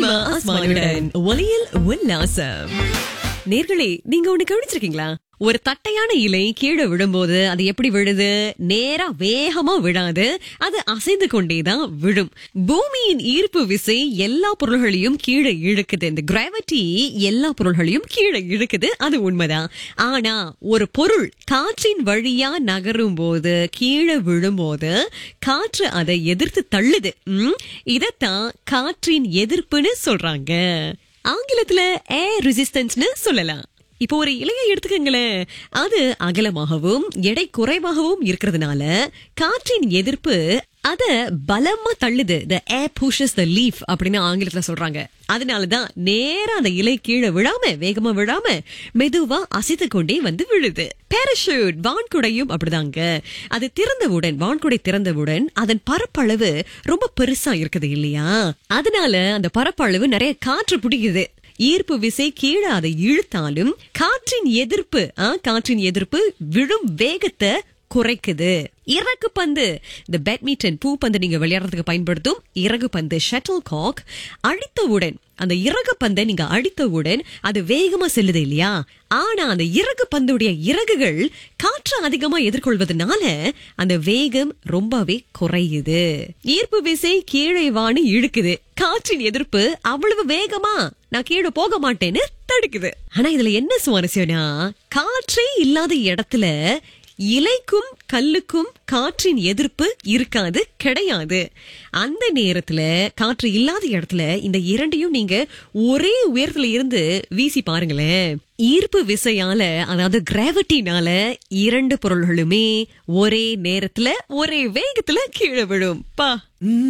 ஃபத்திமா அஸ்மானுடன் ஒலியில் உல்லாசம் நேர்களே நீங்க ஒண்ணு கவனிச்சிருக்கீங்களா ஒரு தட்டையான இலை கீழே விழும்போது அது எப்படி விழுது நேரா வேகமா விழாது அது அசைந்து கொண்டேதான் விழும் பூமியின் ஈர்ப்பு விசை எல்லா பொருள்களையும் கீழே இழுக்குது இந்த கிராவிட்டி எல்லா பொருள்களையும் கீழே இழுக்குது அது உண்மைதான் ஆனா ஒரு பொருள் காற்றின் வழியா நகரும் போது கீழே விழும்போது காற்று அதை எதிர்த்து தள்ளுது ம், இதத்தான் காற்றின் எதிர்ப்புன்னு சொல்றாங்க ஆங்கிலத்துல ஏர் ரெசிஸ்டன்ஸ்னு சொல்லலாம் இப்போ ஒரு இலையை எடுத்துக்கங்களேன் அது அகலமாகவும் எடை குறைவாகவும் இருக்கிறதுனால காற்றின் எதிர்ப்பு அத பலமா தள்ளுது the air pushes the leaf அப்படின்னு ஆங்கிலத்துல சொல்றாங்க அதனாலதான் நேரா அந்த இலை கீழே விழாம வேகமா விழாம மெதுவா அசைத்து கொண்டே வந்து விழுது பேரஷூட் வான்குடையும் அப்படிதாங்க அது திறந்தவுடன் வான்குடை திறந்தவுடன் அதன் பரப்பளவு ரொம்ப பெருசா இருக்குது இல்லையா அதனால அந்த பரப்பளவு நிறைய காற்று பிடிக்குது ஈர்ப்பு விசை கீழே அதை இழுத்தாலும் காற்றின் எதிர்ப்பு ஆ, காற்றின் எதிர்ப்பு விழும் வேகத்தை குறைக்குது இறகு பந்து இந்த பேட்மிண்டன் பூ பந்து நீங்க விளையாடுறதுக்கு பயன்படுத்தும் இறகு பந்து ஷட்டில் காக் அடித்தவுடன் அந்த இறகு பந்தை நீங்க அடித்தவுடன் அது வேகமா செல்லுது இல்லையா ஆனா அந்த இறகு பந்துடைய இறகுகள் காற்று அதிகமா எதிர்கொள்வதனால அந்த வேகம் ரொம்பவே குறையுது ஈர்ப்பு விசை கீழே வான்னு இழுக்குது காற்றின் எதிர்ப்பு அவ்வளவு வேகமா நான் கீழே போக மாட்டேன்னு தடுக்குது ஆனா இதுல என்ன சுவாரஸ்யம்னா காற்றே இல்லாத இடத்துல இலைக்கும் கல்லுக்கும் காற்றின் எதிர்ப்பு இருக்காது கிடையாது அந்த நேரத்துல காற்று இல்லாத இடத்துல இந்த இரண்டையும் நீங்க ஒரே உயரத்துல இருந்து வீசி பாருங்களேன் ஈர்ப்பு விசையால அதாவது கிராவிட்டினால இரண்டு பொருள்களுமே ஒரே நேரத்துல ஒரே வேகத்துல கீழே விழும் பா